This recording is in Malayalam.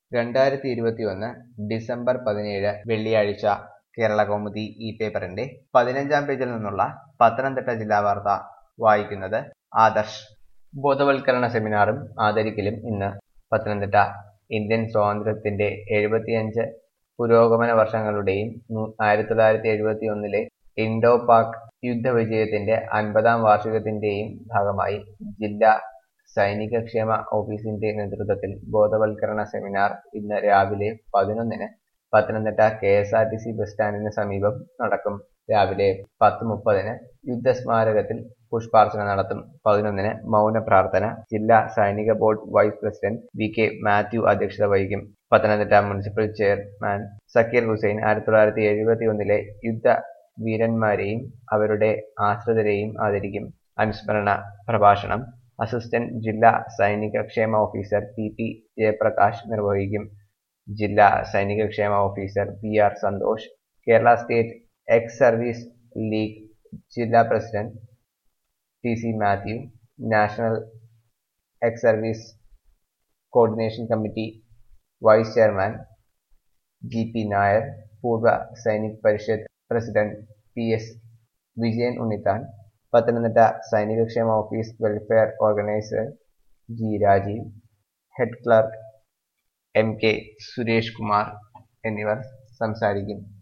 രണ്ടായിരത്തി ഇരുപത്തിയൊന്ന് ഡിസംബർ പതിനേഴ് വെള്ളിയാഴ്ച കേരളകൗമുദി ഈ പേപ്പറിന്റെ പതിനഞ്ചാം പേജിൽ നിന്നുള്ള പത്തനംതിട്ട ജില്ലാ വാർത്ത വായിക്കുന്നത് ആദർശ് ബോധവൽക്കരണ സെമിനാറും ആദരിക്കലും ഇന്ന് പത്തനംതിട്ട ഇന്ത്യൻ സ്വാതന്ത്ര്യത്തിന്റെ എഴുപത്തിയഞ്ച് പുരോഗമന വർഷങ്ങളുടെയും നൂ- ആയിരത്തി തൊള്ളായിരത്തി എഴുപത്തി ഒന്നിലെ ഇൻഡോ പാക് യുദ്ധവിജയത്തിന്റെ അൻപതാം വാർഷികത്തിന്റെയും ഭാഗമായി ജില്ലാ സൈനികക്ഷേമ ഓഫീസിന്റെ നേതൃത്വത്തിൽ ബോധവൽക്കരണ സെമിനാർ ഇന്ന് രാവിലെ പതിനൊന്നിന് Pathanamthitta K S R T C bus സ്റ്റാൻഡിന് സമീപം നടക്കും രാവിലെ പത്ത് മുപ്പതിന് യുദ്ധസ്മാരകത്തിൽ പുഷ്പാർച്ചന നടത്തും പതിനൊന്നിന് മൗന പ്രാർത്ഥന ജില്ലാ സൈനിക board vice president V K Mathew അധ്യക്ഷത വഹിക്കും പത്തനംതിട്ട മുനിസിപ്പൽ ചെയർമാൻ സക്കീർ ഹുസൈൻ ആയിരത്തി തൊള്ളായിരത്തി എഴുപത്തി ഒന്നിലെ യുദ്ധ വീരന്മാരെയും അവരുടെ ആശ്രിതരെയും ആദരിക്കും അനുസ്മരണ പ്രഭാഷണം അസിസ്റ്റന്റ് ജില്ലാ സൈനിക ക്ഷേമ ഓഫീസർ പി പി ജയപ്രകാശ് നിർവഹിക്കും ജില്ലാ സൈനിക ക്ഷേമ officer P R Santhosh Kerala state ex service league ജില്ലാ president T C Mathew national ex service coordination committee vice chairman G P Nair Poorva Sainik Parishad president P S Vijayan Unnithan Pathanamthitta സൈനികക്ഷേമ office welfare organiser G Rajeev head clerk M K Suresh Kumar എന്നിവർ സംസാരിക്കും